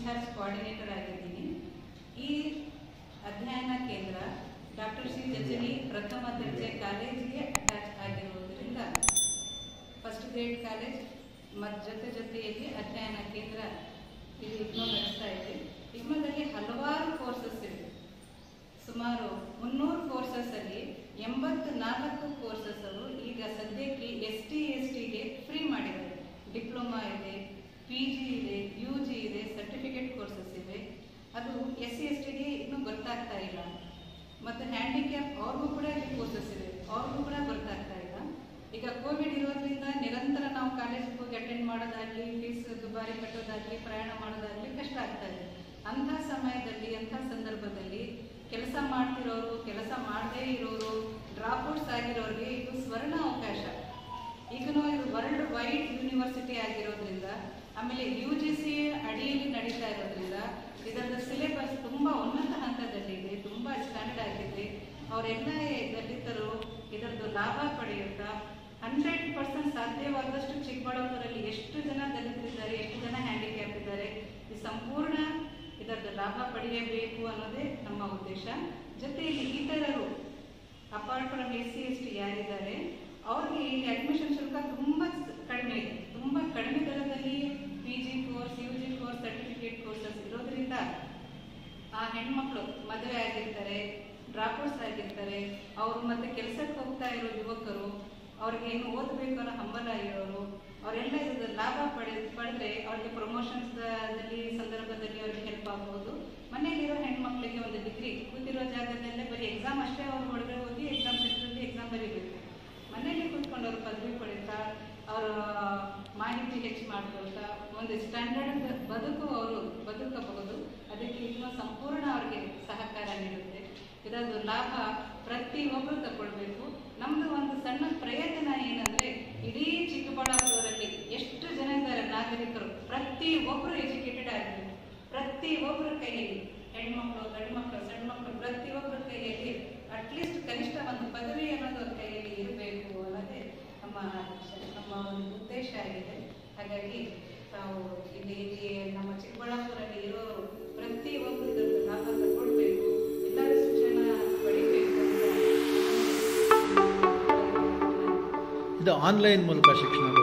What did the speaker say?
incharge coordinator ಆಗಿದ್ದೀನಿ ಈ ಅಧ್ಯಯನ ಕೇಂದ್ರ ಡಾಕ್ಟರ್ ಸಿ ಜಜನಿ ಪ್ರಥಮ ದರ್ಜೆ ಕಾಲೇಜಿಗೆ ಅಟ್ಯಾಚ್ ಆಗಿರುವುದರಿಂದ ಫಸ್ಟ್ ಗ್ರೇಡ್ ಕಾಲೇಜ್ ಮತ್ತು ಜೊತೆ ಜೊತೆಯಲ್ಲಿ ಅಧ್ಯಯನ ಕೇಂದ್ರ ಇಲ್ಲಿ ಇಗ್ನೋ ನಡೆಸ್ತಾ ಇದೆ ಇಗ್ನೋದಲ್ಲಿ ಹಲವಾರು ಕೋರ್ಸಸ್ ಇವೆ ಸುಮಾರು ಮುನ್ನೂರು ಕೋರ್ಸಸ್ ಅಲ್ಲಿ ಎಂಬತ್ತು ನಾಲ್ಕು ಕೋರ್ಸಸ್ ಅವರು ಈಗ ಸದ್ಯಕ್ಕೆ ಎಸ್ ಟಿ ಎಸ್ ಟಿಗೆ ಫ್ರೀ ಮಾಡಿದ್ದಾರೆ ಡಿಪ್ಲೊಮಾ ಇದೆ ಪಿ ಜಿ ಇದೆ ಯು ಜಿ ಇದೆ ಸರ್ಟಿಫಿಕೇಟ್ ಕೋರ್ಸಸ್ ಇವೆ ಅದು ಎಸ್ ಸಿ ಎಸ್ ಟಿಗೆ ಇನ್ನೂ ಗೊತ್ತಾಗ್ತಾ ಇಲ್ಲ ಮತ್ತು ಹ್ಯಾಂಡಿಕ್ಯಾಪ್ ಅವ್ರಿಗೂ ಕೂಡ ಇಲ್ಲಿ ಕೋರ್ಸಸ್ ಇವೆ ಅವ್ರಿಗೂ ಕೂಡ ಗೊತ್ತಾಗ್ತಾ ಇಲ್ಲ ಈಗ ಕೋವಿಡ್ ಇರೋದ್ರಿಂದ ನಿರಂತರ ನಾವು ಕಾಲೇಜಿಗೆ ಹೋಗಿ ಅಟೆಂಡ್ ಮಾಡೋದಾಗ್ಲಿ ಫೀಸ್ ದುಬಾರಿ ಕಟ್ಟೋದಾಗ್ಲಿ ಪ್ರಯಾಣ ಮಾಡೋದಾಗ್ಲಿ ಕಷ್ಟ ಆಗ್ತಾ ಇದೆ ಅಂಥ ಸಮಯದಲ್ಲಿ ಅಂಥ ಸಂದರ್ಭದಲ್ಲಿ ಕೆಲಸ ಮಾಡ್ತಿರೋರು ಕೆಲಸ ಮಾಡದೇ ಇರೋರು ಡ್ರಾಪ್ಔಟ್ಸ್ ಆಗಿರೋರಿಗೆ ಇದು ಸ್ವರ್ಣ ಅವಕಾಶ ಈಗನೂ ಇದು ವರ್ಲ್ಡ್ ವೈಡ್ ಯೂನಿವರ್ಸಿಟಿ ಆಗಿರೋದ್ರಿಂದ ಆಮೇಲೆ ಯು ಜಿ ಸಿ ಅಡಿಯಲ್ಲಿ ನಡೀತಾ ಇರೋದ್ರಿಂದ ಇದರ ಸಿಲೆಬಸ್ ತುಂಬ ಉನ್ನತ ಹಂತದಲ್ಲಿದೆ ತುಂಬ ಸ್ಟ್ಯಾಂಡರ್ಡ್ ಆಗಿದೆ ಅವರೆಲ್ಲ ದಲಿತರು ಇದರದ್ದು ಲಾಭ ಪಡೆಯುತ್ತಾ ಹಂಡ್ರೆಡ್ ಪರ್ಸೆಂಟ್ ಸಾಧ್ಯವಾದಷ್ಟು ಚಿಕ್ಕಬಳ್ಳಾಪುರಲ್ಲಿ ಎಷ್ಟು ಜನ ದಲಿತರಿದ್ದಾರೆ ಎಷ್ಟು ಜನ ಹ್ಯಾಂಡಿಕ್ಯಾಪ್ ಇದ್ದಾರೆ ಈ ಸಂಪೂರ್ಣ ಇದರದ್ದು ಲಾಭ ಪಡೆಯಬೇಕು ಅನ್ನೋದೇ ನಮ್ಮ ಉದ್ದೇಶ ಜೊತೆಯಲ್ಲಿ ಇತರರು apart from S C S T ಯಾರಿದ್ದಾರೆ ಅವ್ರಿಗೆ ಇಲ್ಲಿ ಅಡ್ಮಿಷನ್ ಶುಲ್ಕ ತುಂಬ ಕಡಿಮೆ ಇದೆ ತುಂಬ ಕಡಿಮೆ ದರದಲ್ಲಿ P G course U G course certificate courses ಇರೋದ್ರಿಂದ ಆ ಹೆಣ್ಮಕ್ಳು ಮದುವೆ ಆಗಿರ್ತಾರೆ ಡ್ರಾಪ್ಔಟ್ಸ್ ಆಗಿರ್ತಾರೆ ಅವರು ಮತ್ತೆ ಕೆಲಸಕ್ಕೆ ಹೋಗ್ತಾ ಇರೋ ಯುವಕರು ಅವ್ರಿಗೆ ಏನು ಓದಬೇಕು ಅನ್ನೋ ಹಂಬಲ ಇರೋರು ಅವರೆಲ್ಲ ಇದ್ರ ಲಾಭ ಪಡೆ ಪಡೆದ್ರೆ ಅವ್ರಿಗೆ ಪ್ರಮೋಷನ್ಸ್ ದಲ್ಲಿ ಸಂದರ್ಭದಲ್ಲಿ ಅವ್ರಿಗೆ ಹೆಲ್ಪ್ ಆಗ್ಬೋದು ಮನೆಯಲ್ಲಿರೋ ಹೆಣ್ಮಕ್ಳಿಗೆ ಒಂದು ಡಿಗ್ರಿ ಕೂತಿರೋ ಜಾಗದಲ್ಲೇ ಬರೀ ಎಕ್ಸಾಮ್ ಅಷ್ಟೇ ಅವ್ರು ಹೊರಗಡೆ ಹೋಗಿ ಎಕ್ಸಾಮ್ ಸೆಂಟ್ರಲ್ಲಿ ಎಕ್ಸಾಮ್ ಬರೀಬೇಕು ಮನೆಯಲ್ಲಿ ಕೂತ್ಕೊಂಡು ಅವ್ರು ಪದವಿ ಪಡೀತಾ ಅವರ ಮಾಹಿತಿ ಹೆಚ್ಚು ಮಾಡ್ಕೊಳ್ತಾ ಒಂದು ಸ್ಟ್ಯಾಂಡರ್ಡ್ ಬದುಕು ಅವರು ಬದುಕಬಹುದು ಅದಕ್ಕೆ ಇನ್ನೂ ಸಂಪೂರ್ಣ ಅವ್ರಿಗೆ ಸಹಕಾರ ನೀಡುತ್ತೆ ಇದರದ್ದು ಲಾಭ ಪ್ರತಿಯೊಬ್ಬರು ತಗೊಳ್ಬೇಕು ನಮ್ದು ಒಂದು ಸಣ್ಣ ಪ್ರಯತ್ನ ಏನಂದ್ರೆ ಇಡೀ ಚಿಕ್ಕಬಳ್ಳಾಪುರಲ್ಲಿ ಎಷ್ಟು ಜನ ಇದ್ದಾರೆ ನಾಗರಿಕರು ಪ್ರತಿ ಒಬ್ಬರು ಎಜುಕೇಟೆಡ್ ಆಗಬೇಕು ಪ್ರತಿ ಒಬ್ಬರ ಕೈಯಲ್ಲಿ ಹೆಣ್ಮಕ್ಳು ಗಂಡು ಮಕ್ಕಳು ಸಣ್ಣ ಮಕ್ಕಳು ಪ್ರತಿಯೊಬ್ಬರ ಕೈಯಲ್ಲಿ ಅಟ್ಲೀಸ್ಟ್ ಕನಿಷ್ಠ ಒಂದು ಪದವಿ ಅನ್ನೋದು ಅವ್ರ ಕೈಯಲ್ಲಿ ಇರಬೇಕು ಅನ್ನೋದೇ ನಮ್ಮ ನಮ್ಮ ಒಂದು ಉದ್ದೇಶ ಆಗಿದೆ ಹಾಗಾಗಿ ನಾವು ಇಲ್ಲಿ ಇಲ್ಲಿ ನಮ್ಮ ಚಿಕ್ಕಬಳ್ಳಾಪುರಲ್ಲಿ ಇರೋರು ಪ್ರತಿಯೊಬ್ಬರು ಇದರ ಲಾಭ ತಗೊಳ್ಬೇಕು ಎಲ್ಲರೂ ಶಿಕ್ಷಣ ಪಡಿಬೇಕು ಅಂತ ಇದು ಆನ್ಲೈನ್ ಮೂಲಕ ಶಿಕ್ಷಣ